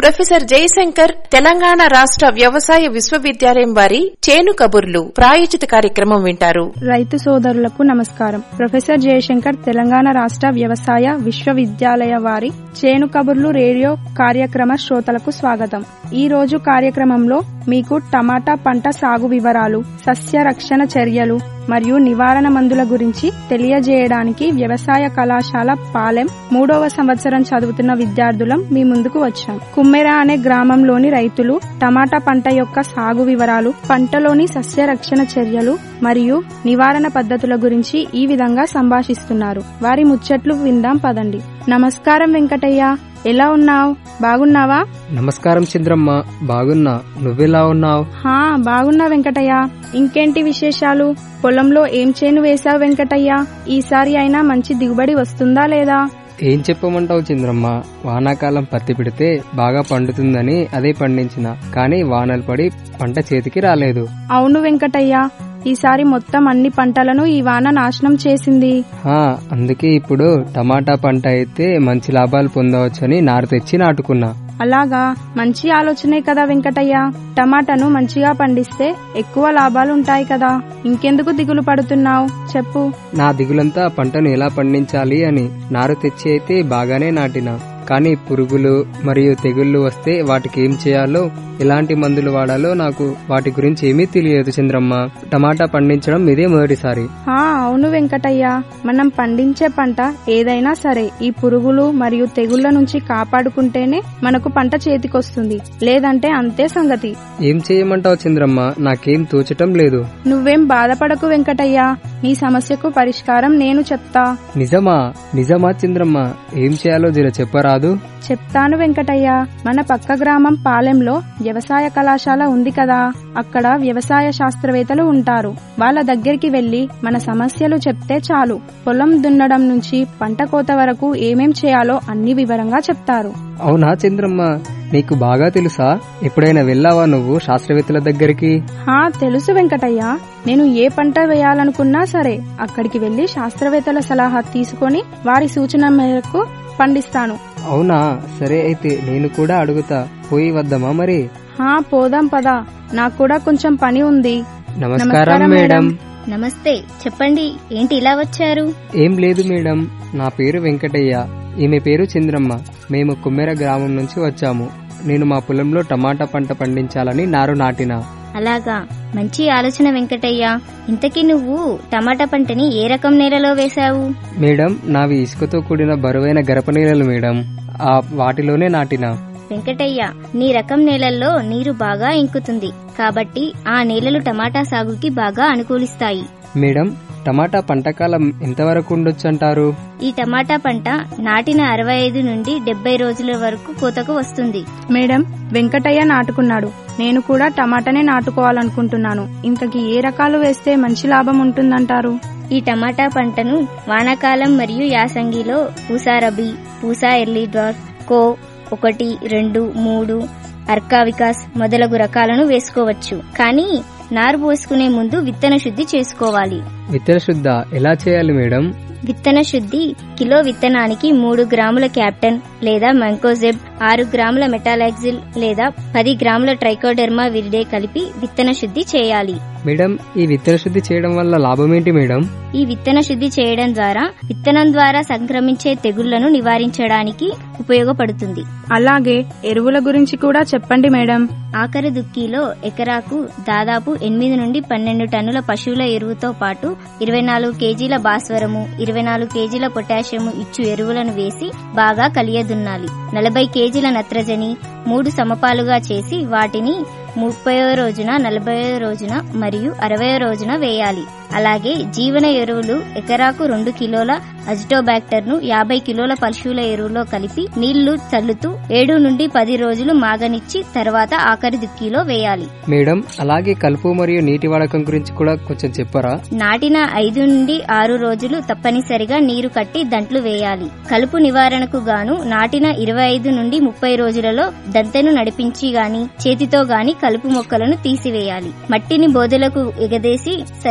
professor Jayashankar Telangana రాష్ట్ర వ్యవసాయ విశ్వవిద్యాలయం వారి చేను కబుర్లు ప్రాయోజిత కార్యక్రమం వింటారు రైతు సోదరులకు నమస్కారం ప్రొఫెసర్ జయశంకర్ తెలంగాణ రాష్ట్ర వ్యవసాయ విశ్వవిద్యాలయ వారి చేను కబుర్లు రేడియో కార్యక్రమ శ్రోతలకు స్వాగతం ఈ రోజు కార్యక్రమంలో మీకు టమాటా పంట సాగు వివరాలు సస్య రక్షణ చర్యలు మరియు నివారణ మందుల గురించి తెలియజేయడానికి వ్యవసాయ కళాశాల పాలెం మూడవ సంవత్సరం చదువుతున్న విద్యార్థులం మీ ముందుకు వచ్చాం కుమ్మెర అనే గ్రామంలోని రైతులు టమాటా పంట యొక్క సాగు వివరాలు పంటలోని సస్య రక్షణ చర్యలు మరియు నివారణ పద్ధతుల గురించి ఈ విధంగా సంభాషిస్తున్నారు వారి ముచ్చట్లు విందాం పదండి నమస్కారం వెంకటయ్య ఎలా ఉన్నావు బాగున్నావా నమస్కారం చంద్రమ్మ బాగున్నా నువ్వెలా ఉన్నావు హా బాగున్నా వెంకటయ్య ఇంకేంటి విశేషాలు పొలంలో ఏం చేను వేశావు వెంకటయ్య ఈసారి అయినా మంచి దిగుబడి వస్తుందా లేదా ఏం చెప్పమంటావు చంద్రమ్మ వానాకాలం పత్తి పెడితే బాగా పండుతుందని అదే పండించిన కానీ వానలు పడి పంట చేతికి రాలేదు అవును వెంకటయ్య ఈసారి మొత్తం అన్ని పంటలను ఈ వాన నాశనం చేసింది హా అందుకే ఇప్పుడు టమాటా పంట అయితే మంచి లాభాలు పొందవచ్చని నారు తెచ్చి నాటుకున్నా అలాగా మంచి ఆలోచనే కదా వెంకటయ్య టమాటాను మంచిగా పండిస్తే ఎక్కువ లాభాలుంటాయి కదా ఇంకెందుకు దిగులు పడుతున్నావు చెప్పు నా దిగులంతా పంటను ఎలా పండించాలి అని నారు తెచ్చి అయితే బాగానే నాటిన కానీ పురుగులు మరియు తెగుళ్లు వస్తే వాటికి ఏం చేయాలో ఎలాంటి మందులు వాడాలో నాకు వాటి గురించి ఏమీ తెలియదు చంద్రమ్మ టమాటా పండించడం ఇదే మొదటిసారి హా అవును వెంకటయ్య మనం పండించే పంట ఏదైనా సరే ఈ పురుగులు మరియు తెగుళ్ల నుంచి కాపాడుకుంటేనే మనకు పంట చేతికొస్తుంది లేదంటే అంతే సంగతి ఏం చేయమంటావు చంద్రమ్మ నాకేం తోచటం లేదు నువ్వేం బాధపడకు వెంకటయ్య నీ సమస్యకు పరిష్కారం నేను చెప్తా నిజమా నిజమా చంద్రమ్మ ఏం చేయాలో జర చెప్పరాదు చెప్తాను వెంకటయ్య మన పక్క గ్రామం పాలెంలో వ్యవసాయ కళాశాల ఉంది కదా అక్కడ వ్యవసాయ శాస్త్రవేత్తలు ఉంటారు వాళ్ళ దగ్గరికి వెళ్లి మన సమస్యలు చెప్తే చాలు పొలం దున్నడం నుంచి పంట కోత వరకు ఏమేం చేయాలో అన్ని వివరంగా చెప్తారు అవునా చంద్రమ్మ నీకు బాగా తెలుసా ఎప్పుడైనా వెళ్ళావా నువ్వు శాస్త్రవేత్తల దగ్గరికి హా తెలుసు వెంకటయ్య నేను ఏ పంట వేయాలనుకున్నా సరే అక్కడికి వెళ్లి శాస్త్రవేత్తల సలహా తీసుకొని వారి సూచన మేరకు పండిస్తాను అవునా సరే అయితే నేను కూడా అడుగుతా పోయి వద్దామా మరి హా పోదాం పదా నాకు కూడా కొంచెం పని ఉంది నమస్కారం మేడం నమస్తే చెప్పండి ఏంటి ఇలా వచ్చారు ఏం లేదు మేడం నా పేరు వెంకటయ్య ఈమె పేరు చంద్రమ్మ మేము కుమ్మెర గ్రామం నుంచి వచ్చాము నేను మా పొలంలో టమాటా పంట పండించాలని నారు నాటినా అలాగా మంచి ఆలోచన వెంకటయ్య ఇంతకీ నువ్వు టమాటా పంటని ఏ రకం నేలలో వేశావు మేడం నావి ఇసుకతో కూడిన బరువైన గరప నీళ్ళలు మేడం ఆ వాటిలోనే నాటినా వెంకటయ్య నీ రకం నేలల్లో నీరు బాగా ఇంకుతుంది కాబట్టి ఆ నేలలు టమాటా సాగుకి బాగా అనుకూలిస్తాయి మేడం టమాటా పంటకాలం ఎంతవరకు ఉండొచ్చు అంటారు ఈ టమాటా పంట నాటిన అరవై ఐదు నుండి డెబ్బై రోజుల వరకు కోతకు వస్తుంది మేడం వెంకటయ్య నాటుకున్నాడు నేను కూడా టమాటానే నాటుకోవాలనుకుంటున్నాను ఇంతకీ ఏ రకాలు వేస్తే మంచి లాభం ఉంటుందంటారు ఈ టమాటా పంటను వానాకాలం మరియు యాసంగిలో పూసా రబీ పూసా ఎర్లీ డ్రార్ కో ఒకటి రెండు మూడు అర్కా వికాస్ మొదలగు రకాలను వేసుకోవచ్చు కానీ నారు పోసుకునే ముందు విత్తన శుద్ధి చేసుకోవాలి విత్తన శుద్ధ ఎలా చేయాలి మేడం విత్తన శుద్ధి కిలో విత్తనానికి మూడు గ్రాముల క్యాప్టన్ లేదా మంకోజెబ్ ఆరు గ్రాముల మెటాలాక్సిల్ లేదా పది గ్రాముల ట్రైకోడెర్మా విరిడే కలిపి విత్తన శుద్ధి చేయాలి మేడం ఈ విత్తన శుద్ధి చేయడం వల్ల లాభం ఏంటి మేడం ఈ విత్తన శుద్ధి చేయడం ద్వారా విత్తనం ద్వారా సంక్రమించే తెగుళ్లను నివారించడానికి ఉపయోగపడుతుంది అలాగే ఎరువుల గురించి కూడా చెప్పండి మేడం ఆఖరి దుక్కిలో ఎకరాకు దాదాపు ఎనిమిది నుండి పన్నెండు టన్నుల పశువుల ఎరువుతో పాటు ఇరవై నాలుగు కేజీల భాస్వరము ఇరవై నాలుగు కేజీల పొటాషియము ఇచ్చు ఎరువులను వేసి బాగా కలియదున్నాలి నలభై కేజీల నత్రజని మూడు సమపాలుగా చేసి వాటిని ముప్పయో రోజున నలభైవ రోజున మరియు అరవయో రోజున వేయాలి అలాగే జీవన ఎరువులు ఎకరాకు రెండు కిలోల అజిటోబాక్టర్ ను యాభై కిలోల పశువుల ఎరువులో కలిపి నీళ్లు చల్లుతూ ఏడు నుండి పది రోజులు మాగనిచ్చి తర్వాత ఆఖరి దుక్కిలో వేయాలి మేడం అలాగే కలుపు మరియు నీటి వాడకం గురించి కూడా కొంచెం చెప్పరా నాటిన ఐదు నుండి ఆరు రోజులు తప్పనిసరిగా నీరు కట్టి దంట్లు వేయాలి కలుపు నివారణకు గాను నాటిన ఇరవై ఐదు నుండి ముప్పై రోజులలో దంతెను నడిపించి గాని చేతితో గాని కలుపు మొక్కలను తీసివేయాలి మట్టిని బోదలకు ఎగదేసి సరిచేయాలి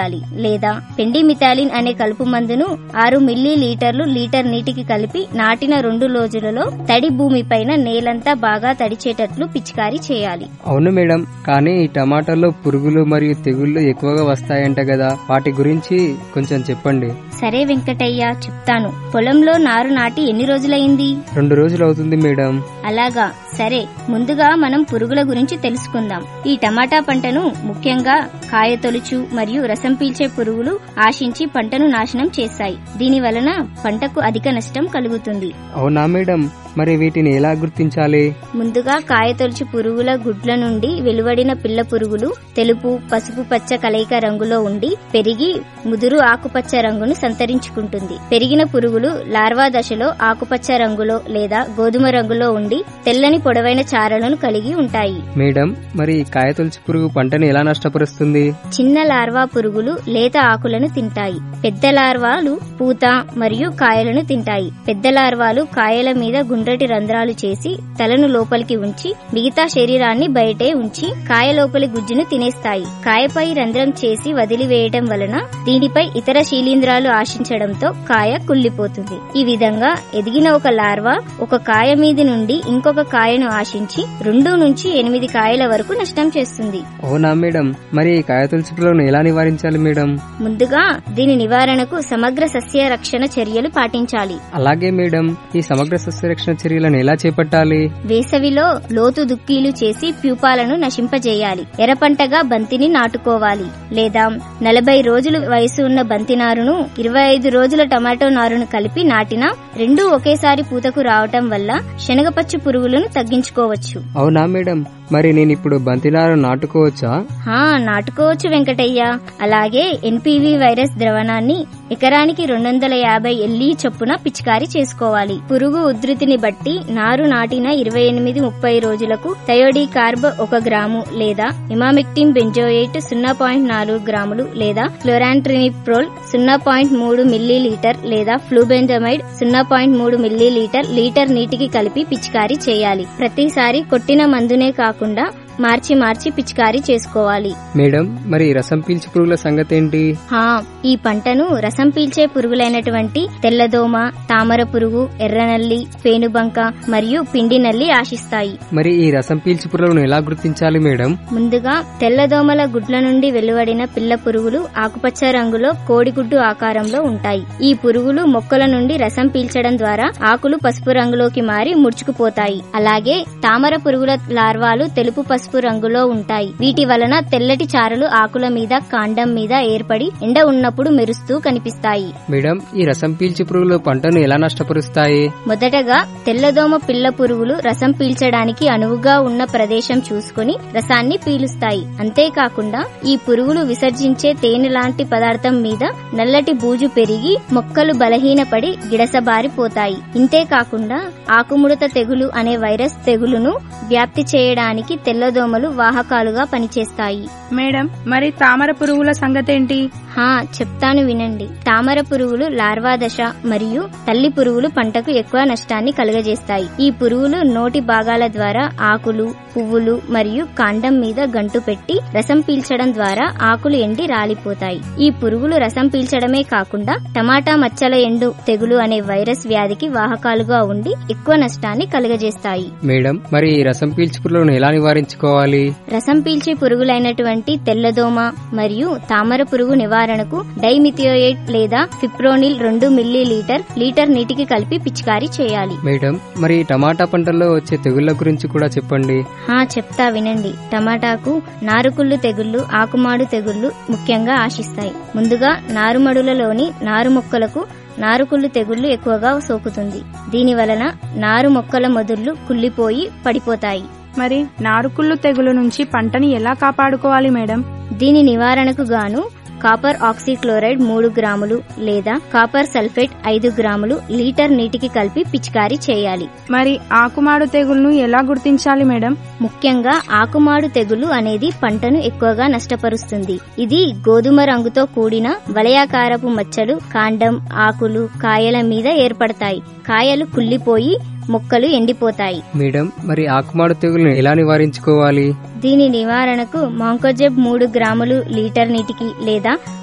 చేయాలి లేదా పెండిమిథాలిన్ అనే కలుపు మందును ఆరు మిల్లీ లీటర్లు లీటర్ నీటికి కలిపి నాటిన రెండు రోజులలో తడి భూమిపైన నేలంతా బాగా తడిచేటట్లు పిచికారీ చేయాలి అవును మేడం కానీ ఈ టమాటాలో పురుగులు మరియు తెగుళ్ళు ఎక్కువగా వస్తాయంట కదా వాటి గురించి కొంచెం చెప్పండి సరే వెంకటయ్య చెప్తాను పొలంలో నారు నాటి ఎన్ని రోజులైంది రెండు రోజులు అవుతుంది మేడం అలాగా సరే ముందుగా మనం పురుగుల గురించి తెలుసుకుందాం ఈ టమాటా పంటను ముఖ్యంగా కాయ తొలుచు మరియు రసం పీల్చే పురుగులు ఆశించి పంటను నాశనం చేస్తాయి దీని వలన పంటకు అధిక నష్టం కలుగుతుంది అవునా మేడం మరి వీటిని ఎలా గుర్తించాలి ముందుగా కాయ తొలుచు పురుగుల గుడ్ల నుండి వెలువడిన పిల్ల పురుగులు తెలుపు పసుపు పచ్చ కలయిక రంగులో ఉండి పెరిగి ముదురు ఆకుపచ్చ రంగును సంతరించుకుంటుంది పెరిగిన పురుగులు లార్వా దశలో ఆకుపచ్చ రంగులో లేదా గోధుమ రంగులో ఉండి తెల్లని పొడవైన చారలను కలిగి ఉంటాయి మేడం మరి ఈ కాయతొలచి పురుగు పంటని ఎలా నష్టపరుస్తుంది చిన్న లార్వా పురుగులు లేత ఆకులను తింటాయి పెద్ద లార్వాలు పూత మరియు కాయలను తింటాయి పెద్ద లార్వాలు కాయల మీద గుండ్రటి రంధ్రాలు చేసి తలను లోపలికి ఉంచి మిగతా శరీరాన్ని బయటే ఉంచి కాయ లోపలి గుజ్జును తినేస్తాయి కాయపై రంధ్రం చేసి వదిలివేయటం వలన దీనిపై ఇతర శీలీంధ్రాలు ఆశించడంతో కాయ కుళ్ళిపోతుంది ఈ విధంగా ఎదిగిన ఒక లార్వా ఒక కాయ మీది నుండి ఇంకొక కాయను ఆశించి రెండు నుంచి ఎనిమిది కాయల వరకు నష్టం చేస్తుంది అవునా మేడం మరి ఈ కాయతొలచి పురుగును ఎలా నివారించాలి మేడం ముందుగా దీని నివారణకు సమగ్ర సస్య రక్షణ చర్యలు పాటించాలి అలాగే మేడం ఈ సమగ్ర సస్యరక్షణ చర్యలను ఎలా చేపట్టాలి వేసవిలో లోతు దుక్కీలు చేసి ప్యూపాలను నశింపజేయాలి ఎర్రపంటగా బంతిని నాటుకోవాలి లేదా నలభై రోజులు వయసు ఉన్న బంతి నారును ఇరవై ఐదు రోజుల టమాటో నారును కలిపి నాటినా రెండూ ఒకేసారి పూతకు రావటం వల్ల శనగపచ్చు పురుగులను తగ్గించుకోవచ్చు అవునా మేడం మరి నేను ఇప్పుడు బంతినారు నాటుకోవచ్చా హా నాటుకోవచ్చు వెంకటయ్య అలాగే ఎన్పివి వైరస్ ద్రవణాన్ని ఎకరానికి రెండు వందల యాభై ఎల్లి చొప్పున పిచికారీ చేసుకోవాలి పురుగు ఉధృతిని బట్టి నారు నాటిన ఇరవై ఎనిమిది ముప్పై రోజులకు థయోడీ కార్బ్ ఒక గ్రాము లేదా ఇమామిక్టిన్ బెంజోయేట్ సున్నా పాయింట్ నాలుగు గ్రాములు లేదా క్లోరాంట్రినిప్రోల్ సున్నా పాయింట్ మూడు మిల్లీ లీటర్ లేదా ఫ్లూబెంజమైడ్ సున్నా పాయింట్ మూడు మిల్లీ లీటర్ లీటర్ నీటికి కలిపి పిచికారీ చేయాలి ప్రతిసారి కొట్టిన మందునే కాకుండా మార్చి మార్చి పిచికారీ చేసుకోవాలి మేడం మరి ఈ రసం పీల్చి పురుగుల సంగతి ఏంటి హా ఈ పంటను రసం పీల్చే పురుగులైనటువంటి తెల్లదోమ తామర పురుగు ఎర్రనల్లి పేనుబంక మరియు పిండి నల్లి ఆశిస్తాయి మరి ఈ రసం పీల్చి పురుగులను ఎలా గుర్తించాలి మేడం ముందుగా తెల్లదోమల గుడ్ల నుండి వెలువడిన పిల్ల పురుగులు ఆకుపచ్చ రంగులో కోడిగుడ్డు ఆకారంలో ఉంటాయి ఈ పురుగులు మొక్కల నుండి రసం పీల్చడం ద్వారా ఆకులు పసుపు రంగులోకి మారి ముడుచుకుపోతాయి అలాగే తామర పురుగుల లార్వాలు తెలుపు పసుపు రంగులో ఉంటాయి వీటి వలన తెల్లటి చారలు ఆకుల మీద కాండం మీద ఏర్పడి ఎండ ఉన్నప్పుడు మెరుస్తూ కనిపిస్తాయి మేడం ఈ రసం పీల్చి పురుగులు పంటను ఎలా నష్టపరుస్తాయి మొదటగా తెల్లదోమ పిల్ల పురుగులు రసం పీల్చడానికి అనువుగా ఉన్న ప్రదేశం చూసుకుని రసాన్ని పీలుస్తాయి అంతేకాకుండా ఈ పురుగులు విసర్జించే తేనె లాంటి పదార్థం మీద నల్లటి బూజు పెరిగి మొక్కలు బలహీనపడి గిడసబారిపోతాయి ఇంతేకాకుండా ఆకుముడత తెగులు అనే వైరస్ తెగులును వ్యాప్తి చేయడానికి తెల్లదోమలు వాహకాలుగా పనిచేస్తాయి మేడం మరి తామర పురుగుల సంగతేంటి హా చెప్తాను వినండి తామర పురుగులు లార్వా దశ మరియు తల్లి పురుగులు పంటకు ఎక్కువ నష్టాన్ని కలుగజేస్తాయి ఈ పురుగులు నోటి భాగాల ద్వారా ఆకులు పువ్వులు మరియు కాండం మీద గంటు పెట్టి రసం పీల్చడం ద్వారా ఆకులు ఎండి రాలిపోతాయి ఈ పురుగులు రసం పీల్చడమే కాకుండా టమాటా మచ్చల ఎండు తెగులు అనే వైరస్ వ్యాధికి వాహకాలుగా ఉండి ఎక్కువ నష్టాన్ని కలుగజేస్తాయి మేడం మరి ఈ రసం పీల్చి పురుగులను ఎలా నివారించుకోవాలి రసం పీల్చే పురుగులైనటువంటి తెల్లదోమ మరియు తామర పురుగు నివారణకు డైమిథియోయేట్ లేదా ఫిప్రోనిల్ రెండు మిల్లీ లీటర్ లీటర్ నీటికి కలిపి పిచికారీ చేయాలి మేడం మరి ఈ టమాటా పంటల్లో వచ్చే తెగుళ్ల గురించి కూడా చెప్పండి హా చెప్తా వినండి టమాటాకు నారుకుళ్ళు తెగుళ్లు ఆకుమాడు తెగుళ్లు ముఖ్యంగా ఆశిస్తాయి ముందుగా నారుమడులలోని నారు మొక్కలకు నారుకుళ్ళు తెగుళ్లు ఎక్కువగా సోకుతుంది దీని వలన నారు మొక్కల మొదుళ్లు కుళ్ళిపోయి పడిపోతాయి మరి నారుకుళ్ళు తెగులు నుంచి పంటని ఎలా కాపాడుకోవాలి మేడం దీని నివారణకు గాను కాపర్ ఆక్సీక్లోరైడ్ మూడు గ్రాములు లేదా కాపర్ సల్ఫేట్ ఐదు గ్రాములు లీటర్ నీటికి కలిపి పిచికారీ చేయాలి మరి ఆకుమాడు తెగులును ఎలా గుర్తించాలి మేడం ముఖ్యంగా ఆకుమాడు తెగులు అనేది పంటను ఎక్కువగా నష్టపరుస్తుంది ఇది గోధుమ రంగుతో కూడిన వలయాకారపు మచ్చలు కాండం ఆకులు కాయల మీద ఏర్పడతాయి కాయలు కుళ్ళిపోయి మొక్కలు ఎండిపోతాయి మేడం మరి ఆకుమాడు తెగులను ఎలా నివారించుకోవాలి దీని నివారణకు మాంకోజెబ్ మూడు గ్రాములు లీటర్ నీటికి లేదా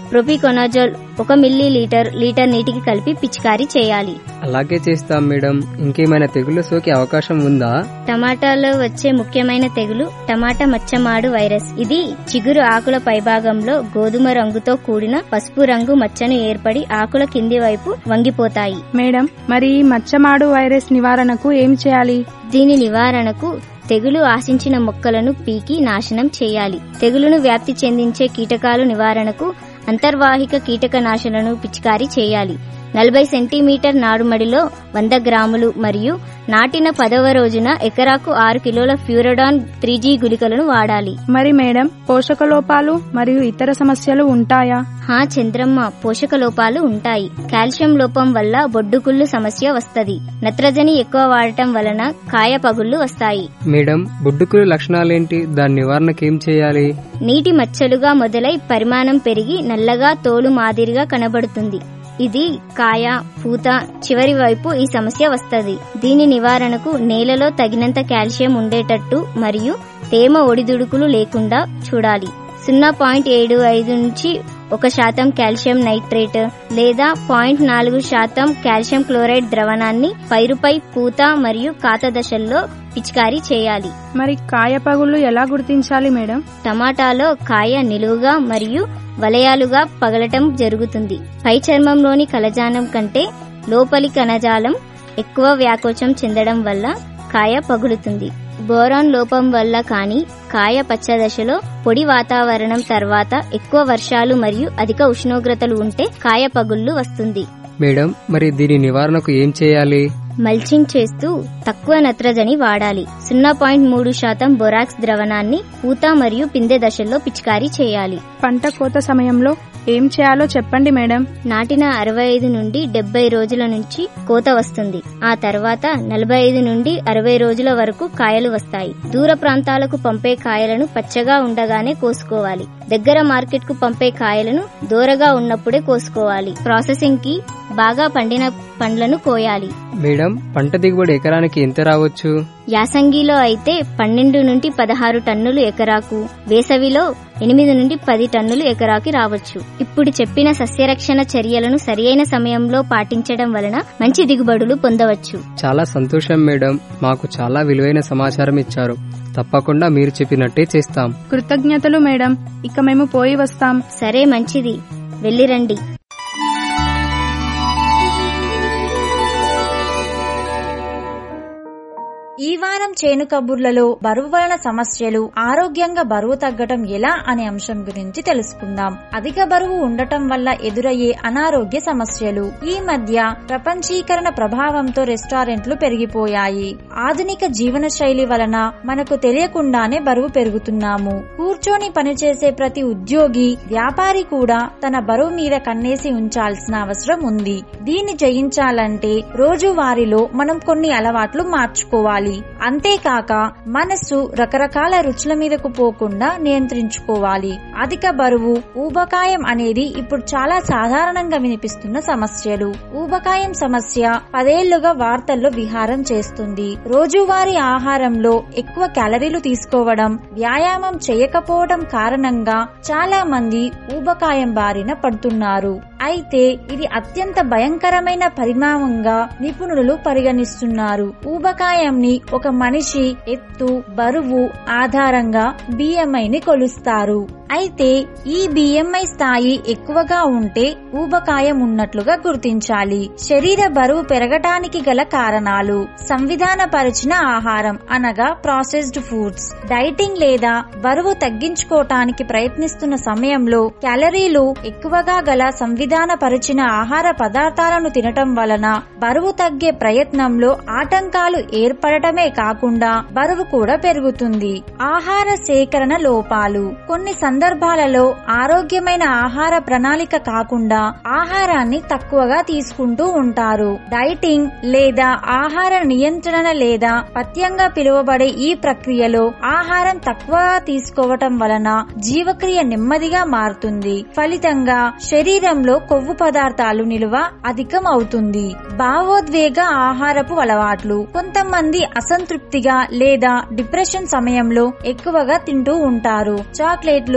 ప్రొపికొనాజోల్ ఒక మిల్లీ లీటర్ లీటర్ నీటికి కలిపి పిచికారీ చేయాలి అలాగే చేస్తాం మేడం ఇంకేమైనా తెగులు సోకే అవకాశం ఉందా టమాటాలో వచ్చే ముఖ్యమైన తెగులు టమాటా మచ్చమాడు వైరస్ ఇది చిగురు ఆకుల పైభాగంలో గోధుమ రంగుతో కూడిన పసుపు రంగు మచ్చను ఏర్పడి ఆకుల కింది వైపు వంగిపోతాయి మేడం మరి ఈ మచ్చమాడు వైరస్ నివారణకు ఏం చేయాలి దీని నివారణకు తెగులు ఆశించిన మొక్కలను పీకి నాశనం చేయాలి తెగులును వ్యాప్తి చెందించే కీటకాలు నివారణకు అంతర్వాహిక కీటకనాశనను పిచికారీ చేయాలి నలభై సెంటీమీటర్ నారుమడిలో వంద గ్రాములు మరియు నాటిన పదవ రోజున ఎకరాకు ఆరు కిలోల ఫ్యూరడాన్ త్రీ జీ గుళికలను వాడాలి మరి మేడం పోషక లోపాలు మరియు ఇతర సమస్యలు ఉంటాయా హా చంద్రమ్మ పోషక లోపాలు ఉంటాయి కాల్షియం లోపం వల్ల బొడ్డుకుళ్ళు సమస్య వస్తది నత్రజని ఎక్కువ వాడటం వలన కాయ పగుళ్లు వస్తాయి మేడం బొడ్డుకులు లక్షణాలేంటి దాని నివారణకు ఏం చేయాలి నీటి మచ్చలుగా మొదలై పరిమాణం పెరిగి నల్లగా తోలు మాదిరిగా కనబడుతుంది ఇది కాయ పూత చివరి వైపు ఈ సమస్య వస్తది దీని నివారణకు నేలలో తగినంత కాల్షియం ఉండేటట్టు మరియు తేమ ఒడిదుడుకులు లేకుండా చూడాలి సున్నా పాయింట్ ఏడు ఐదు నుంచి ఒక శాతం కాల్షియం నైట్రేట్ లేదా పాయింట్ నాలుగు శాతం కాల్షియం క్లోరైడ్ ద్రవణాన్ని పైరుపై పూత మరియు కాత దశల్లో పిచికారీ చేయాలి మరి కాయ పగుళ్ళు ఎలా గుర్తించాలి మేడం టమాటాలో కాయ నిలువుగా మరియు వలయాలుగా పగలటం జరుగుతుంది పై చర్మంలోని కలజానం కంటే లోపలి కణజాలం ఎక్కువ వ్యాకోచం చెందడం వల్ల కాయ పగులుతుంది బోరాన్ లోపం వల్ల కానీ కాయ పచ్చ దశలో పొడి వాతావరణం తర్వాత ఎక్కువ వర్షాలు మరియు అధిక ఉష్ణోగ్రతలు ఉంటే కాయ పగుళ్లు వస్తుంది మేడం మరి దీని నివారణకు ఏం చేయాలి మల్చింగ్ చేస్తూ తక్కువ నత్రజని వాడాలి సున్నా పాయింట్ మూడు శాతం బొరాక్స్ ద్రవణాన్ని పూత మరియు పిందె దశల్లో పిచికారీ చేయాలి పంట కోత సమయంలో ఏం చేయాలో చెప్పండి మేడం నాటిన అరవై ఐదు నుండి డెబ్బై రోజుల నుంచి కోత వస్తుంది ఆ తర్వాత నలభై ఐదు నుండి అరవై రోజుల వరకు కాయలు వస్తాయి దూర ప్రాంతాలకు పంపే కాయలను పచ్చగా ఉండగానే కోసుకోవాలి దగ్గర మార్కెట్ కు పంపే కాయలను దూరగా ఉన్నప్పుడే కోసుకోవాలి ప్రాసెసింగ్ కి బాగా పండిన పండ్లను కోయాలి మేడం పంట దిగుబడి ఎకరానికి ఎంత రావచ్చు యాసంగిలో అయితే పన్నెండు నుండి పదహారు టన్నులు ఎకరాకు వేసవిలో ఎనిమిది నుండి పది టన్నులు ఎకరాకి రావచ్చు ఇప్పుడు చెప్పిన సస్యరక్షణ చర్యలను సరియైన సమయంలో పాటించడం వలన మంచి దిగుబడులు పొందవచ్చు చాలా సంతోషం మేడం మాకు చాలా విలువైన సమాచారం ఇచ్చారు తప్పకుండా మీరు చెప్పినట్టే చేస్తాం కృతజ్ఞతలు మేడం ఇక మేము పోయి వస్తాం సరే మంచిది వెళ్ళిరండి ఈ వారం చేను కబుర్లలో బరువు వలన సమస్యలు ఆరోగ్యంగా బరువు తగ్గటం ఎలా అనే అంశం గురించి తెలుసుకుందాం అధిక బరువు ఉండటం వల్ల ఎదురయ్యే అనారోగ్య సమస్యలు ఈ మధ్య ప్రపంచీకరణ ప్రభావంతో రెస్టారెంట్లు పెరిగిపోయాయి ఆధునిక జీవన శైలి వలన మనకు తెలియకుండానే బరువు పెరుగుతున్నాము కూర్చొని పనిచేసే ప్రతి ఉద్యోగి వ్యాపారి కూడా తన బరువు మీద కన్నేసి ఉంచాల్సిన అవసరం ఉంది దీన్ని జయించాలంటే రోజువారీలో మనం కొన్ని అలవాట్లు మార్చుకోవాలి అంతేకాక మనస్సు రకరకాల రుచుల మీదకు పోకుండా నియంత్రించుకోవాలి అధిక బరువు ఊబకాయం అనేది ఇప్పుడు చాలా సాధారణంగా వినిపిస్తున్న సమస్యలు ఊబకాయం సమస్య పదేళ్లుగా వార్తల్లో విహారం చేస్తుంది రోజువారీ ఆహారంలో ఎక్కువ క్యాలరీలు తీసుకోవడం వ్యాయామం చేయకపోవడం కారణంగా చాలా మంది ఊబకాయం బారిన పడుతున్నారు అయితే ఇది అత్యంత భయంకరమైన పరిణామంగా నిపుణులు పరిగణిస్తున్నారు ఊబకాయంని ఒక మనిషి ఎత్తు బరువు ఆధారంగా బిఎంఐని కొలుస్తారు అయితే ఈ బిఎంఐ స్థాయి ఎక్కువగా ఉంటే ఊబకాయం ఉన్నట్లుగా గుర్తించాలి శరీర బరువు పెరగటానికి గల కారణాలు సంవిధానపరిచిన ఆహారం అనగా ప్రాసెస్డ్ ఫుడ్స్ డైటింగ్ లేదా బరువు తగ్గించుకోవటానికి ప్రయత్నిస్తున్న సమయంలో క్యాలరీలు ఎక్కువగా గల సంవిధానపరిచిన ఆహార పదార్థాలను తినటం వలన బరువు తగ్గే ప్రయత్నంలో ఆటంకాలు ఏర్పడటమే కాకుండా బరువు కూడా పెరుగుతుంది ఆహార సేకరణ లోపాలు కొన్ని సందర్భాలలో ఆరోగ్యమైన ఆహార ప్రణాళిక కాకుండా ఆహారాన్ని తక్కువగా తీసుకుంటూ ఉంటారు డైటింగ్ లేదా ఆహార నియంత్రణ లేదా పథ్యంగా పిలువబడే ఈ ప్రక్రియలో ఆహారం తక్కువగా తీసుకోవటం వలన జీవక్రియ నెమ్మదిగా మారుతుంది ఫలితంగా శరీరంలో కొవ్వు పదార్థాలు నిలువ అధికం అవుతుంది భావోద్వేగ ఆహారపు అలవాట్లు కొంతమంది అసంతృప్తిగా లేదా డిప్రెషన్ సమయంలో ఎక్కువగా తింటూ ఉంటారు చాక్లెట్లు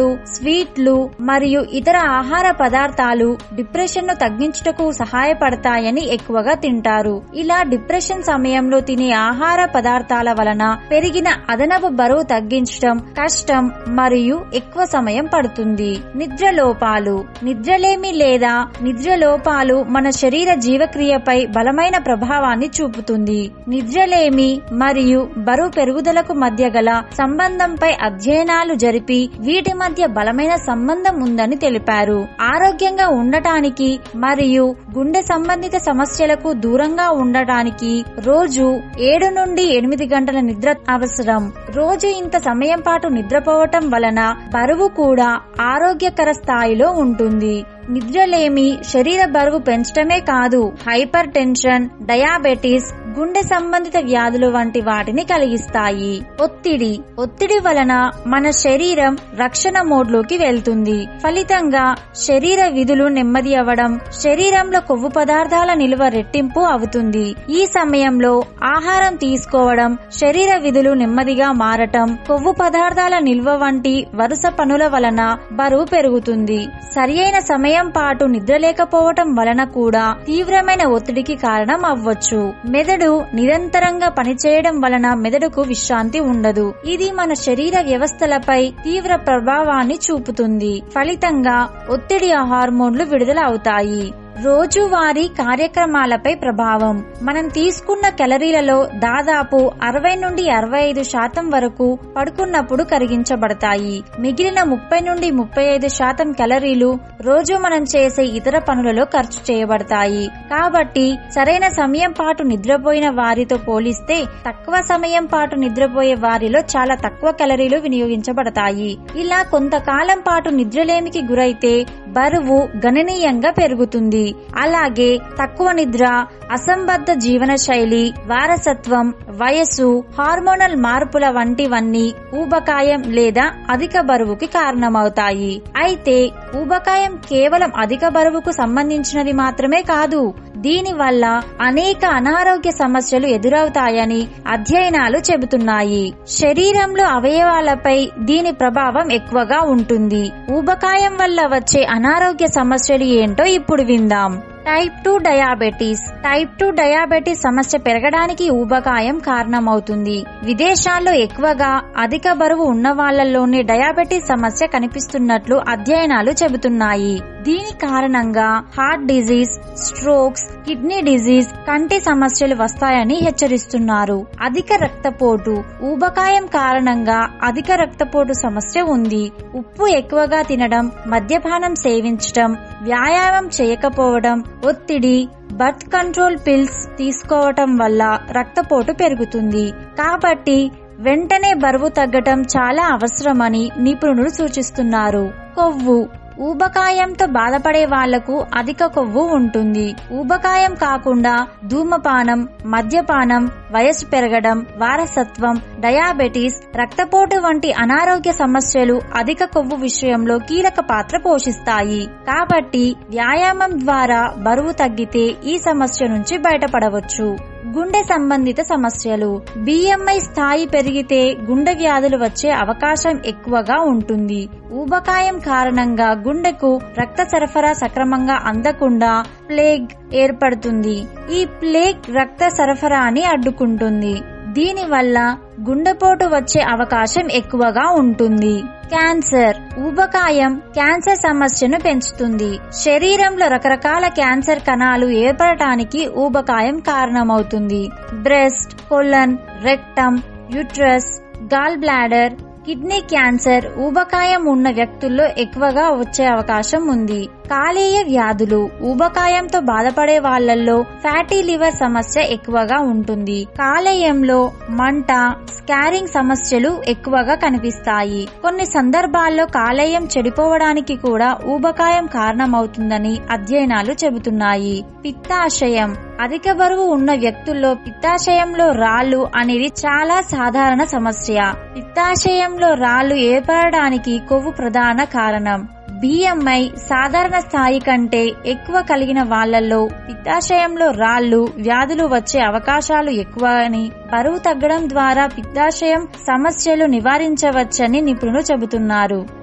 స్వీట్లు మరియు ఇతర ఆహార పదార్థాలు డిప్రెషన్ ను తగ్గించుటకు సహాయపడతాయని ఎక్కువగా తింటారు ఇలా డిప్రెషన్ సమయంలో తినే ఆహార పదార్థాల వలన పెరిగిన అదనపు బరువు తగ్గించడం కష్టం మరియు ఎక్కువ సమయం పడుతుంది నిద్ర లోపాలు నిద్రలేమి లేదా నిద్ర లోపాలు మన శరీర జీవక్రియపై బలమైన ప్రభావాన్ని చూపుతుంది నిద్రలేమి మరియు బరువు పెరుగుదలకు మధ్య గల సంబంధంపై అధ్యయనాలు జరిపి వీటి మధ్య బలమైన సంబంధం ఉందని తెలిపారు ఆరోగ్యంగా ఉండటానికి మరియు గుండె సంబంధిత సమస్యలకు దూరంగా ఉండటానికి రోజు ఏడు నుండి ఎనిమిది గంటల నిద్ర అవసరం రోజు ఇంత సమయం పాటు నిద్రపోవటం వలన బరువు కూడా ఆరోగ్యకర స్థాయిలో ఉంటుంది నిద్రలేమి శరీర బరువు పెంచడమే కాదు హైపర్ టెన్షన్ డయాబెటీస్ గుండె సంబంధిత వ్యాధులు వంటి వాటిని కలిగిస్తాయి ఒత్తిడి ఒత్తిడి వలన మన శరీరం రక్షణ మోడ్లోకి వెళ్తుంది ఫలితంగా శరీర విధులు నెమ్మది అవ్వడం శరీరంలో కొవ్వు పదార్థాల నిల్వ రెట్టింపు అవుతుంది ఈ సమయంలో ఆహారం తీసుకోవడం శరీర విధులు నెమ్మదిగా మారటం కొవ్వు పదార్థాల నిల్వ వంటి వరుస పనుల వలన బరువు పెరుగుతుంది సరియైన సమయం పాటు నిద్రలేకపోవటం వలన కూడా తీవ్రమైన ఒత్తిడికి కారణం అవ్వచ్చు మెదడు నిరంతరంగా పనిచేయడం వలన మెదడుకు విశ్రాంతి ఉండదు ఇది మన శరీర వ్యవస్థలపై తీవ్ర ప్రభావాన్ని చూపుతుంది ఫలితంగా ఒత్తిడి హార్మోన్లు విడుదల అవుతాయి రోజువారీ కార్యక్రమాలపై ప్రభావం మనం తీసుకున్న క్యాలరీలలో దాదాపు అరవై నుండి అరవై ఐదు శాతం వరకు పడుకున్నప్పుడు కరిగించబడతాయి మిగిలిన ముప్పై నుండి ముప్పై ఐదు శాతం క్యాలరీలు రోజు మనం చేసే ఇతర పనులలో ఖర్చు చేయబడతాయి కాబట్టి సరైన సమయం పాటు నిద్రపోయిన వారితో పోలిస్తే తక్కువ సమయం పాటు నిద్రపోయే వారిలో చాలా తక్కువ క్యాలరీలు వినియోగించబడతాయి ఇలా కొంతకాలం పాటు నిద్రలేమికి గురైతే బరువు గణనీయంగా పెరుగుతుంది అలాగే తక్కువ నిద్ర అసంబద్ధ జీవన శైలి వారసత్వం వయస్సు హార్మోనల్ మార్పుల వంటివన్నీ ఊబకాయం లేదా అధిక బరువుకి కారణమవుతాయి అయితే ఊబకాయం కేవలం అధిక బరువుకు సంబంధించినది మాత్రమే కాదు దీనివల్ల అనేక అనారోగ్య సమస్యలు ఎదురవుతాయని అధ్యయనాలు చెబుతున్నాయి శరీరంలో అవయవాలపై దీని ప్రభావం ఎక్కువగా ఉంటుంది ఊబకాయం వల్ల వచ్చే అనారోగ్య సమస్యలు ఏంటో ఇప్పుడు విందాం type two diabetes type two diabetes సమస్య పెరగడానికి ఊబకాయం కారణమవుతుంది విదేశాల్లో ఎక్కువగా అధిక బరువు ఉన్న వాళ్లలోనే డయాబెటీస్ సమస్య కనిపిస్తున్నట్లు అధ్యయనాలు చెబుతున్నాయి దీని కారణంగా heart disease strokes kidney disease కంటి సమస్యలు వస్తాయని హెచ్చరిస్తున్నారు అధిక రక్తపోటు ఊబకాయం కారణంగా అధిక రక్తపోటు సమస్య ఉంది ఉప్పు ఎక్కువగా తినడం మద్యపానం సేవించడం వ్యాయామం చేయకపోవడం ఒత్తిడి బర్త్ కంట్రోల్ పిల్స్ తీసుకోవటం వల్ల రక్తపోటు పెరుగుతుంది కాబట్టి వెంటనే బరువు తగ్గటం చాలా అవసరమని నిపుణులు సూచిస్తున్నారు కొవ్వు ఊబకాయంతో బాధపడే వాళ్లకు అధిక కొవ్వు ఉంటుంది ఊబకాయం కాకుండా ధూమపానం మద్యపానం వయసు పెరగడం వారసత్వం డయాబెటీస్ రక్తపోటు వంటి అనారోగ్య సమస్యలు అధిక కొవ్వు విషయంలో కీలక పాత్ర పోషిస్తాయి కాబట్టి వ్యాయామం ద్వారా బరువు తగ్గితే ఈ సమస్య నుంచి బయటపడవచ్చు గుండె సంబంధిత సమస్యలు బిఎంఐ స్థాయి పెరిగితే గుండె వ్యాధులు వచ్చే అవకాశం ఎక్కువగా ఉంటుంది ఊబకాయం కారణంగా గుండెకు రక్త సరఫరా సక్రమంగా అందకుండా ప్లేగ్ ఏర్పడుతుంది ఈ ప్లేగ్ రక్త సరఫరాని అడ్డుకుంటుంది దీనివల్ల గుండెపోటు వచ్చే అవకాశం ఎక్కువగా ఉంటుంది క్యాన్సర్ ఊబకాయం క్యాన్సర్ సమస్యను పెంచుతుంది శరీరంలో రకరకాల క్యాన్సర్ కణాలు ఏర్పడటానికి ఊబకాయం కారణమవుతుంది breast colon rectum uterus gall bladder kidney cancer ఊబకాయం ఉన్న వ్యక్తుల్లో ఎక్కువగా వచ్చే అవకాశం ఉంది కాలేయ వ్యాధులు ఊబకాయంతో బాధపడే వాళ్లలో ఫ్యాటీ లివర్ సమస్య ఎక్కువగా ఉంటుంది కాలేయంలో మంట స్కారింగ్ సమస్యలు ఎక్కువగా కనిపిస్తాయి కొన్ని సందర్భాల్లో కాలేయం చెడిపోవడానికి కూడా ఊబకాయం కారణమవుతుందని అధ్యయనాలు చెబుతున్నాయి పిత్తాశయం అధిక బరువు ఉన్న వ్యక్తుల్లో పిత్తాశయంలో రాళ్లు అనేది చాలా సాధారణ సమస్య పిత్తాశయంలో రాళ్లు ఏర్పడడానికి కొవ్వు ప్రధాన కారణం బిఎంఐ సాధారణ స్థాయి కంటే ఎక్కువ కలిగిన వాళ్లలో పిత్తాశయంలో రాళ్లు వ్యాధులు వచ్చే అవకాశాలు ఎక్కువ అని బరువు తగ్గడం ద్వారా పిత్తాశయం సమస్యలు నివారించవచ్చని నిపుణులు చెబుతున్నారు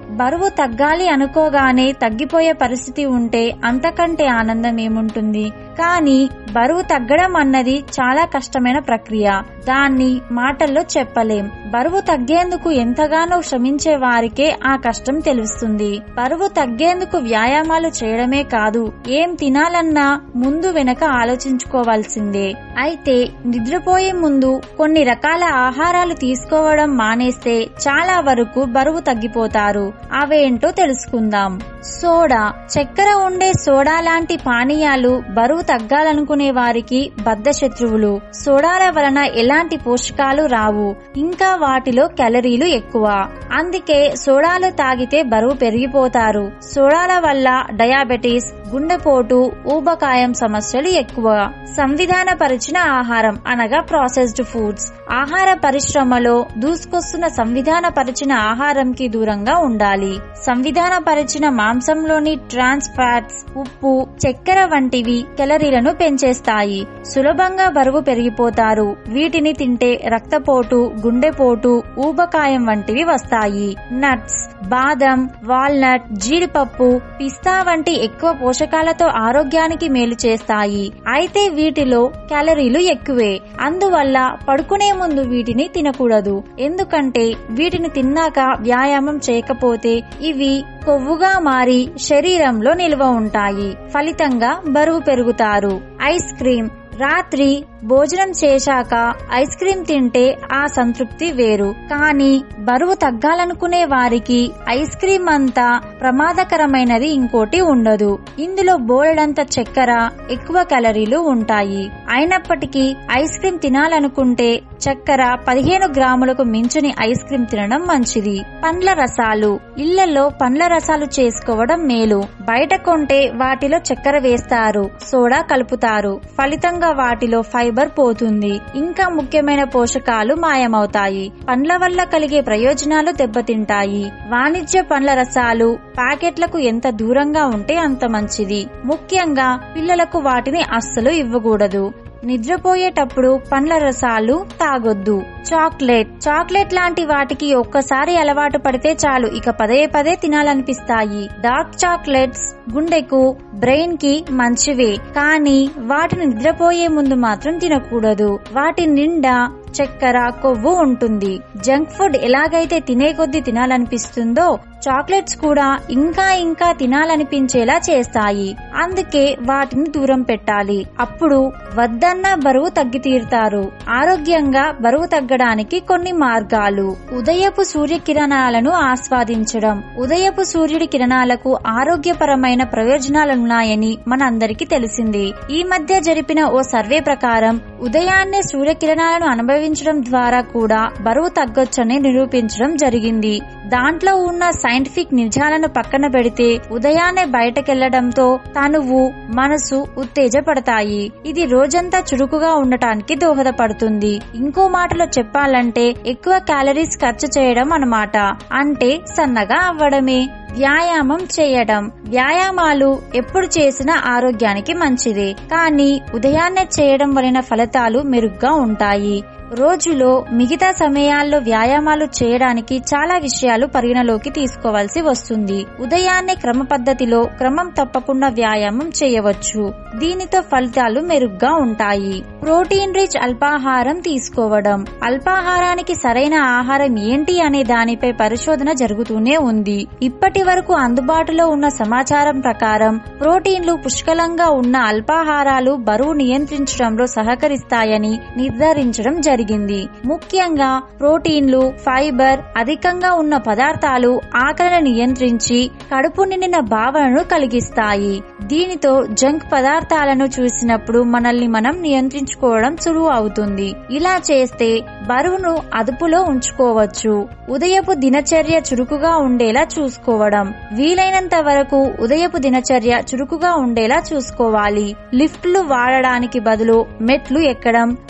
బరువు తగ్గాలి అనుకోగానే తగ్గిపోయే పరిస్థితి ఉంటే అంతకంటే ఆనందం ఏముంటుంది కానీ బరువు తగ్గడం అన్నది చాలా కష్టమైన ప్రక్రియ దాన్ని మాటల్లో చెప్పలేం బరువు తగ్గేందుకు ఎంతగానో శ్రమించే వారికే ఆ కష్టం తెలుస్తుంది బరువు తగ్గేందుకు వ్యాయామాలు చేయడమే కాదు ఏం తినాలన్నా ముందు వెనక ఆలోచించుకోవాల్సిందే అయితే నిద్రపోయే ముందు కొన్ని రకాల ఆహారాలు తీసుకోవడం మానేస్తే చాలా వరకు బరువు తగ్గిపోతారు అవేంటో తెలుసుకుందాం సోడా చక్కెర ఉండే సోడా లాంటి పానీయాలు బరువు తగ్గాలనుకునే వారికి బద్ధ శత్రువులు సోడాల వలన ఎలాంటి పోషకాలు రావు ఇంకా వాటిలో క్యాలరీలు ఎక్కువ అందుకే సోడాలు తాగితే బరువు పెరిగిపోతారు సోడాల వల్ల డయాబెటీస్ గుండెపోటు ఊబకాయం సమస్యలు ఎక్కువ సంవిధానపరిచిన ఆహారం అనగా ప్రాసెస్డ్ ఫుడ్స్ ఆహార పరిశ్రమలో దూసుకొస్తున్న సంవిధానపరిచిన ఆహారంకి దూరంగా ఉండాలి సంవిధానపరిచిన మాంసంలోని ట్రాన్స్ ఫ్యాట్స్ ఉప్పు చక్కెర వంటివి కెలరీలను పెంచేస్తాయి సులభంగా బరువు పెరిగిపోతారు వీటిని తింటే రక్తపోటు గుండెపోటు ఊబకాయం వంటివి వస్తాయి నట్స్ బాదం వాల్నట్ జీడిపప్పు పిస్తా వంటి ఎక్కువ పోషకాలతో ఆరోగ్యానికి మేలు చేస్తాయి అయితే వీటిలో క్యాలరీలు ఎక్కువే అందువల్ల పడుకునే ముందు వీటిని తినకూడదు ఎందుకంటే వీటిని తిన్నాక వ్యాయామం చేయకపోతే ఇవి కొవ్వుగా మారి శరీరంలో నిల్వ ఉంటాయి ఫలితంగా బరువు పెరుగుతారు ఐస్ క్రీమ్ రాత్రి భోజనం చేశాక ఐస్ క్రీం తింటే ఆ సంతృప్తి వేరు కానీ బరువు తగ్గాలనుకునే వారికి ఐస్ క్రీం అంతా ప్రమాదకరమైనది ఇంకోటి ఉండదు ఇందులో బోలెడంత చక్కెర ఎక్కువ క్యాలరీలు ఉంటాయి అయినప్పటికీ ఐస్ క్రీం తినాలనుకుంటే చక్కెర పదిహేను గ్రాములకు మించుని ఐస్ క్రీం తినడం మంచిది పండ్ల రసాలు ఇళ్లలో పండ్ల రసాలు చేసుకోవడం మేలు బయట కొంటే వాటిలో చక్కెర వేస్తారు సోడా కలుపుతారు ఫలితంగా వాటిలో ఫైబర్ పోతుంది ఇంకా ముఖ్యమైన పోషకాలు మాయమవుతాయి పండ్ల వల్ల కలిగే ప్రయోజనాలు దెబ్బతింటాయి వాణిజ్య పండ్ల రసాలు ప్యాకెట్లకు ఎంత దూరంగా ఉంటే అంత మంచిది ముఖ్యంగా పిల్లలకు వాటిని అస్సలు ఇవ్వకూడదు నిద్రపోయేటప్పుడు పండ్ల రసాలు తాగొద్దు చాక్లెట్ చాక్లెట్ లాంటి వాటికి ఒక్కసారి అలవాటు పడితే చాలు ఇక పదే పదే తినాలనిపిస్తాయి డార్క్ చాక్లెట్స్ గుండెకు బ్రెయిన్ కి మంచివే కానీ వాటిని నిద్రపోయే ముందు మాత్రం తినకూడదు వాటి నిండా చక్కెర కొవ్వు ఉంటుంది జంక్ ఫుడ్ ఎలాగైతే తినే కొద్దీ తినాలనిపిస్తుందో చాక్లెట్స్ కూడా ఇంకా ఇంకా తినాలనిపించేలా చేస్తాయి అందుకే వాటిని దూరం పెట్టాలి అప్పుడు వద్దన్న బరువు తగ్గి తీరుతారు ఆరోగ్యంగా బరువు తగ్గడానికి కొన్ని మార్గాలు ఉదయపు సూర్యకిరణాలను ఆస్వాదించడం ఉదయపు సూర్యుడి కిరణాలకు ఆరోగ్యపరమైన ప్రయోజనాలున్నాయని మనందరికీ తెలిసింది ఈ మధ్య జరిపిన ఓ సర్వే ప్రకారం ఉదయాన్నే సూర్యకిరణాలను అనుభవించడం ద్వారా కూడా బరువు తగ్గొచ్చని నిరూపించడం జరిగింది దాంట్లో ఉన్న సైంటిఫిక్ నిజాలను పక్కన పెడితే ఉదయాన్నే బయటకెళ్లడంతో తనువు మనసు ఉత్తేజపడతాయి ఇది రోజంతా చురుకుగా ఉండటానికి దోహదపడుతుంది ఇంకో మాటలో చెప్పాలంటే ఎక్కువ క్యాలరీస్ ఖర్చు చేయడం అన్నమాట అంటే సన్నగా అవ్వడమే వ్యాయామం చేయడం వ్యాయామాలు ఎప్పుడు చేసినా ఆరోగ్యానికి మంచిదే కానీ ఉదయాన్నే చేయడం వలన ఫలితాలు మెరుగ్గా ఉంటాయి రోజులో మిగతా సమయాల్లో వ్యాయామాలు చేయడానికి చాలా విషయాలు పరిగణలోకి తీసుకోవాల్సి వస్తుంది ఉదయాన్నే క్రమ పద్ధతిలో క్రమం తప్పకుండా వ్యాయామం చేయవచ్చు దీనితో ఫలితాలు మెరుగ్గా ఉంటాయి ప్రోటీన్ రిచ్ అల్పాహారం తీసుకోవడం అల్పాహారానికి సరైన ఆహారం ఏంటి అనే దానిపై పరిశోధన జరుగుతూనే ఉంది ఇప్పటి వరకు అందుబాటులో ఉన్న సమాచారం ప్రకారం ప్రోటీన్లు పుష్కలంగా ఉన్న అల్పాహారాలు బరువు నియంత్రించడంలో సహకరిస్తాయని నిర్ధారించడం జరిగింది ముఖ్యంగా ప్రోటీన్లు ఫైబర్ అధికంగా ఉన్న పదార్థాలు ఆకలిని నియంత్రించి కడుపు నిండిన భావనను కలిగిస్తాయి దీనితో జంక్ పదార్థాలను చూసినప్పుడు మనల్ని మనం నియంత్రించుకోవడం సులువు అవుతుంది ఇలా చేస్తే బరువును అదుపులో ఉంచుకోవచ్చు ఉదయపు దినచర్య చురుకుగా ఉండేలా చూసుకోవడం వీలైనంత వరకు ఉదయపు దినచర్య చురుకుగా ఉండేలా చూసుకోవాలి లిఫ్ట్లు వాడడానికి బదులు మెట్లు ఎక్కడం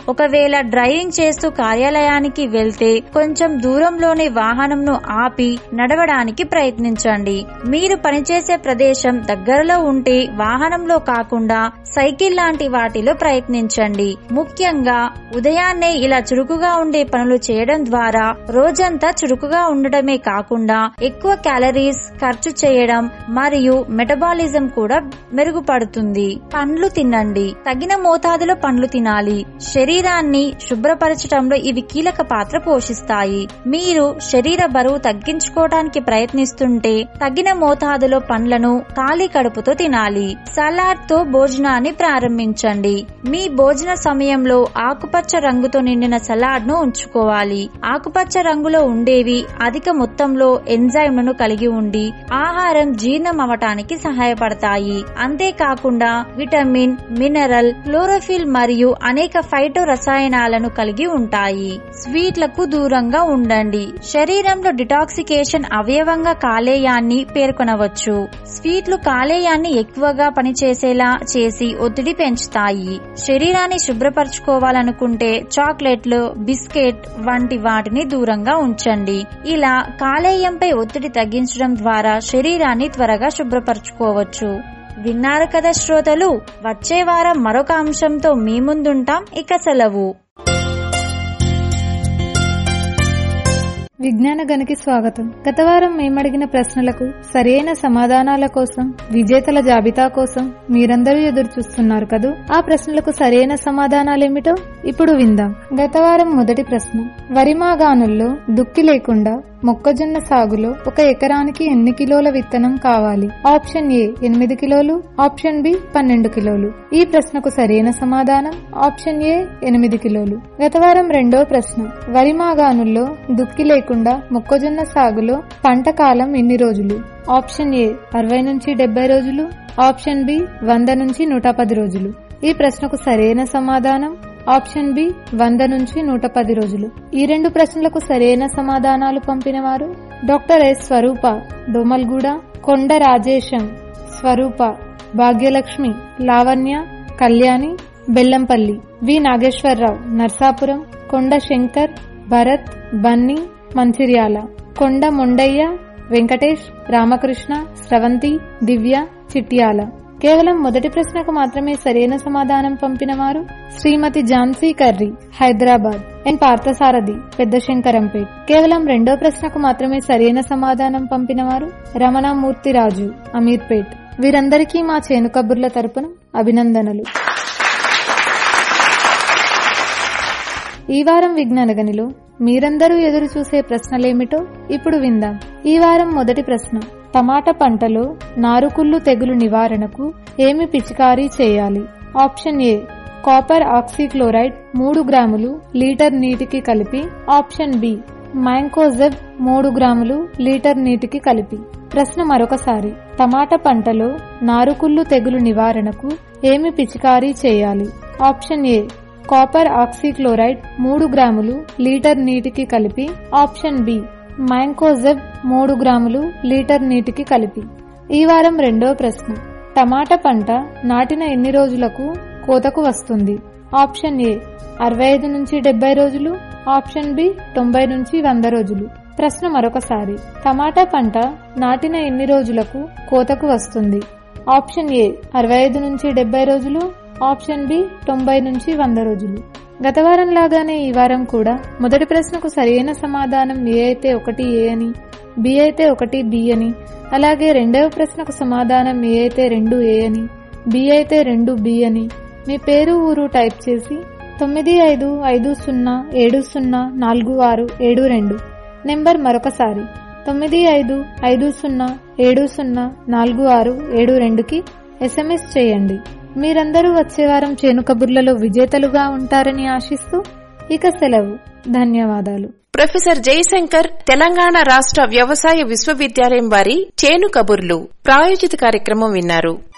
ఒకవేళ డ్రైవింగ్ చేస్తూ కార్యాలయానికి వెళ్తే కొంచెం దూరంలోని వాహనంను ఆపి నడవడానికి ప్రయత్నించండి మీరు పనిచేసే ప్రదేశం దగ్గరలో ఉంటే వాహనంలో కాకుండా సైకిల్ లాంటి వాటిలో ప్రయత్నించండి ముఖ్యంగా ఉదయాన్నే ఇలా చురుకుగా ఉండే పనులు చేయడం ద్వారా రోజంతా చురుకుగా ఉండడమే కాకుండా ఎక్కువ క్యాలరీస్ ఖర్చు చేయడం మరియు మెటబాలిజం కూడా మెరుగుపడుతుంది పండ్లు తినండి తగిన మోతాదులో పండ్లు తినాలి శరీరాన్ని శుభ్రపరచడంలో ఇవి కీలక పాత్ర పోషిస్తాయి మీరు శరీర బరువు తగ్గించుకోవడానికి ప్రయత్నిస్తుంటే తగిన మోతాదులో పండ్లను ఖాళీ కడుపుతో తినాలి సలాడ్ తో భోజనాన్ని ప్రారంభించండి మీ భోజన సమయంలో ఆకుపచ్చ రంగుతో నిండిన సలాడ్ ను ఉంచుకోవాలి ఆకుపచ్చ రంగులో ఉండేవి అధిక మొత్తంలో ఎంజైమ్లను కలిగి ఉండి ఆహారం జీర్ణం అవటానికి సహాయపడతాయి అంతేకాకుండా విటమిన్ మినరల్ క్లోరోఫిల్ మరియు అనేక ఫైటో రసాయనాలను కలిగి ఉంటాయి స్వీట్లకు దూరంగా ఉండండి శరీరంలో డిటాక్సికేషన్ అవయవంగా కాలేయాన్ని పేర్కొనవచ్చు స్వీట్లు కాలేయాన్ని ఎక్కువగా పనిచేసేలా చేసి ఒత్తిడి పెంచుతాయి శరీరాన్ని శుభ్రపరచుకోవాలనుకుంటే చాక్లెట్లు బిస్కెట్ వంటి వాటిని దూరంగా ఉంచండి ఇలా కాలేయంపై ఒత్తిడి తగ్గించడం ద్వారా శరీరాన్ని త్వరగా శుభ్రపరచుకోవచ్చు విన్నారు కదా శ్రోతలు వచ్చే వారం మరొక అంశంతో మీ ముందుంటాం ఇక సెలవు విజ్ఞాన గనికి స్వాగతం గత వారం మేమడిగిన ప్రశ్నలకు సరైన సమాధానాల కోసం విజేతల జాబితా కోసం మీరందరూ ఎదురు చూస్తున్నారు కదూ ఆ ప్రశ్నలకు సరైన సమాధానాలేమిటో ఇప్పుడు విందాం గత వారం మొదటి ప్రశ్న వరి మాగాణుల్లో దుక్కి లేకుండా మొక్కజొన్న సాగులో ఒక ఎకరానికి ఎన్ని కిలోల విత్తనం కావాలి ఆప్షన్ ఏ ఎనిమిది కిలోలు ఆప్షన్ బి పన్నెండు కిలోలు ఈ ప్రశ్నకు సరైన సమాధానం ఆప్షన్ ఏ ఎనిమిది కిలోలు గత వారం రెండో ప్రశ్న వరి మాగాణుల్లో దుక్కి లేకుండా మొక్కజొన్న సాగులో పంట కాలం ఎన్ని రోజులు ఆప్షన్ ఏ అరవై నుంచి డెబ్బై రోజులు ఆప్షన్ బి వంద నుంచి నూట పది రోజులు ఈ ప్రశ్నకు సరైన సమాధానం ఆప్షన్ బి వంద నుంచి నూట పది రోజులు ఈ రెండు ప్రశ్నలకు సరైన సమాధానాలు పంపిన వారు డాక్టర్ ఎస్ స్వరూప దోమల్గూడ కొండ రాజేశం స్వరూప భాగ్యలక్ష్మి లావణ్య కళ్యాణి బెల్లంపల్లి వి నాగేశ్వరరావు నర్సాపురం కొండ శంకర్ భరత్ బన్నీ మంచిర్యాల కొండ మొండయ్య వెంకటేష్ రామకృష్ణ స్రవంతి దివ్య చిట్యాల కేవలం మొదటి ప్రశ్నకు మాత్రమే సరైన సమాధానం పంపిన వారు శ్రీమతి ఝాన్సీ కర్రీ హైదరాబాద్ ఎన్ పార్థసారథి పెద్ద శంకరంపేట్ కేవలం రెండో ప్రశ్నకు మాత్రమే సరైన సమాధానం పంపిన వారు రమణమూర్తిరాజు అమీర్పేట్ వీరందరికీ మా చేను కబుర్ల తరపున అభినందనలు ఈ వారం విజ్ఞాన గనిలో మీరందరూ ఎదురు చూసే ప్రశ్నలేమిటో ఇప్పుడు విందాం ఈ వారం మొదటి ప్రశ్న టమాటా పంటలో నారుకుళ్ళు తెగులు నివారణకు ఏమి పిచికారీ చేయాలి ఆప్షన్ ఏ కాపర్ ఆక్సిక్లోరైడ్ మూడు గ్రాములు లీటర్ నీటికి కలిపి ఆప్షన్ బి మైంకోజెబ్ మూడు గ్రాములు లీటర్ నీటికి కలిపి ప్రశ్న మరొకసారి టమాటా పంటలో నారుకుళ్ళు తెగులు నివారణకు ఏమి పిచికారీ చేయాలి ఆప్షన్ ఏ కాపర్ ఆక్సిక్లోరైడ్ మూడు గ్రాములు లీటర్ నీటికి కలిపి ఆప్షన్ బి మైంకోజెబ్ మూడు గ్రాములు లీటర్ నీటికి కలిపి ఈ వారం రెండో ప్రశ్న టమాటా పంట నాటిన ఎన్ని రోజులకు కోతకు వస్తుంది ఆప్షన్ ఏ అరవై ఐదు నుంచి డెబ్బై రోజులు ఆప్షన్ బి తొంభై నుంచి వంద రోజులు ప్రశ్న మరొకసారి టమాటా పంట నాటిన ఎన్ని రోజులకు కోతకు వస్తుంది ఆప్షన్ ఏ అరవై ఐదు నుంచి డెబ్బై రోజులు ఆప్షన్ బి తొంభై నుంచి వంద రోజులు గత వారం లాగానే ఈ వారం కూడా మొదటి ప్రశ్నకు సరైన సమాధానం ఏ అయితే ఒకటి ఏ అని బి అయితే ఒకటి బి అని అలాగే రెండవ ప్రశ్నకు సమాధానం ఏ అయితే రెండు ఏ అని బి అయితే రెండు బి అని మీ పేరు ఊరు టైప్ చేసి తొమ్మిది ఐదు ఐదు సున్నా ఏడు సున్నా నాలుగు ఆరు ఏడు రెండు నెంబర్ మరొకసారి తొమ్మిది ఐదు ఐదు సున్నా ఏడు సున్నా నాలుగు ఆరు ఏడు రెండుకి ఎస్ఎంఎస్ చేయండి మీరందరూ వచ్చే వారం చేను కబుర్లలో విజేతలుగా ఉంటారని ఆశిస్తూ ఇక సెలవు ధన్యవాదాలు ప్రొఫెసర్ జయశంకర్ తెలంగాణ రాష్ట్ర వ్యవసాయ విశ్వవిద్యాలయం వారి చేను కబుర్లు ప్రాయోజిత కార్యక్రమం విన్నారు